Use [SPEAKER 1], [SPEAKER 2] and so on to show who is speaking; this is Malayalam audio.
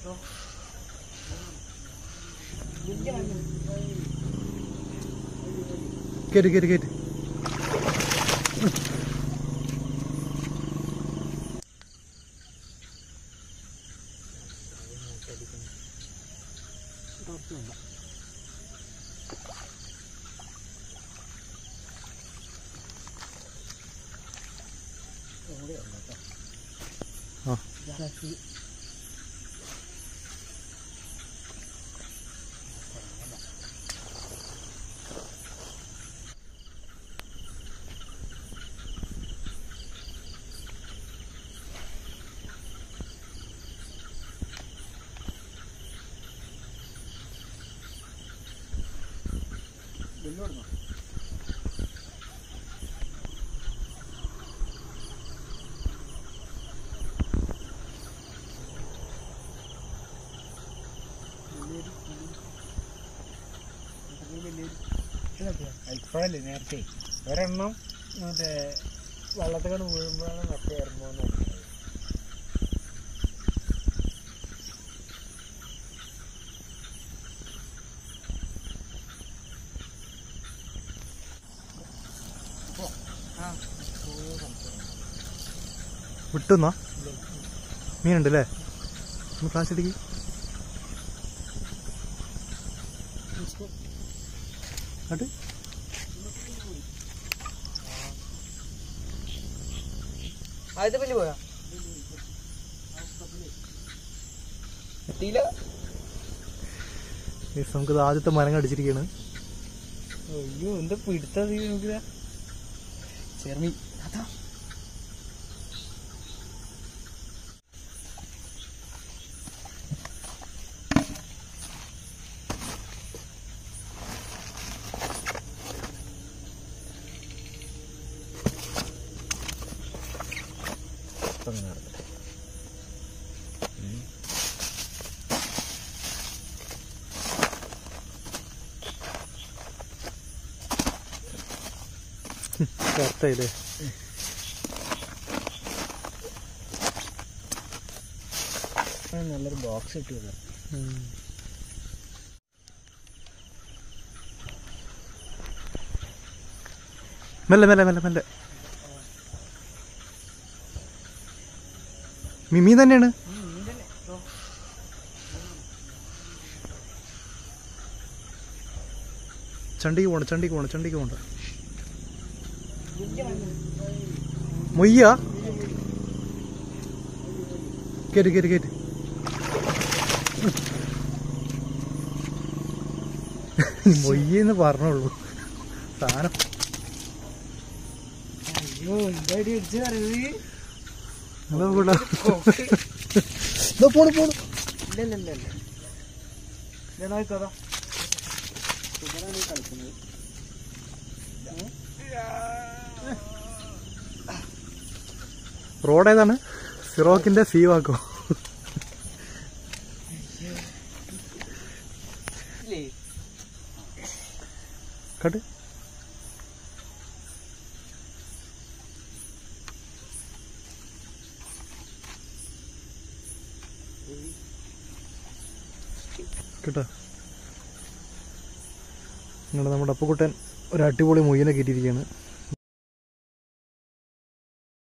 [SPEAKER 1] കേറ്റ് കേറ്റ് കേറ്റ് ആ
[SPEAKER 2] ഇപ്പോഴല്ലേ നേരത്തെ ഒരെണ്ണം മറ്റേ വെള്ളത്തിലാണ് വീഴുമ്പോഴാണ് മറ്റേ ഇറങ്ങുമെന്ന് പറഞ്ഞത്
[SPEAKER 1] വിട്ടുന്നാ മീനുണ്ട് അല്ലേ ഒന്ന് ഫ്ലാഷ് അടിക്ക് എന്നിട്ട്
[SPEAKER 2] ആദ്യത്തെ പല്ല് പോയാ എത്തിയില്ല
[SPEAKER 1] Yes, നമുക്ക് ഇത് ആദ്യത്തെ മരം കടിച്ചിരിക്കുകയാണ്
[SPEAKER 2] അയ്യോ എന്താ പിടുത്തത് നോക്കുക ചെറുമീൻ അതാ
[SPEAKER 1] കറക്റ്റായില്ലേ
[SPEAKER 2] നല്ലൊരു ബോക്സ് കിട്ടിയത്
[SPEAKER 1] മെല്ലെ മെല്ലെ മെല്ലെ മെല്ലെ മീ മീൻ തന്നെയാണ് ചണ്ടിക്ക് പോണ്ട ചണ്ടിക്ക് പോണ്ട ചണ്ടിക്ക് പോണ്ട മൊയ്യ കേറ്റ് കേറ്റ് കേറ്റ് മൊയ്യെന്ന് പറഞ്ഞോളൂ സാധനം
[SPEAKER 2] അയ്യോ എന്താടി അടിച്ചു പറയുന്നത്
[SPEAKER 1] എന്താ കൂടാ പോണു പോണു
[SPEAKER 2] ഇല്ല ഇല്ല ഇല്ല ഇല്ല ഞാൻ നോക്കതാ സുഖനാണ് കളിക്കുന്നത്
[SPEAKER 1] റോഡ് ഏതാണ് സിറോക്കിന്റെ സി വാക്കോ
[SPEAKER 2] ഇല്ലേ
[SPEAKER 1] കട്ട് കേട്ടോ നിങ്ങളുടെ നമ്മുടെ അപ്പുക്കുട്ടൻ ഒരു അടിപൊളി മൊയ്യനെ കയറ്റിയിരിക്കുകയാണ്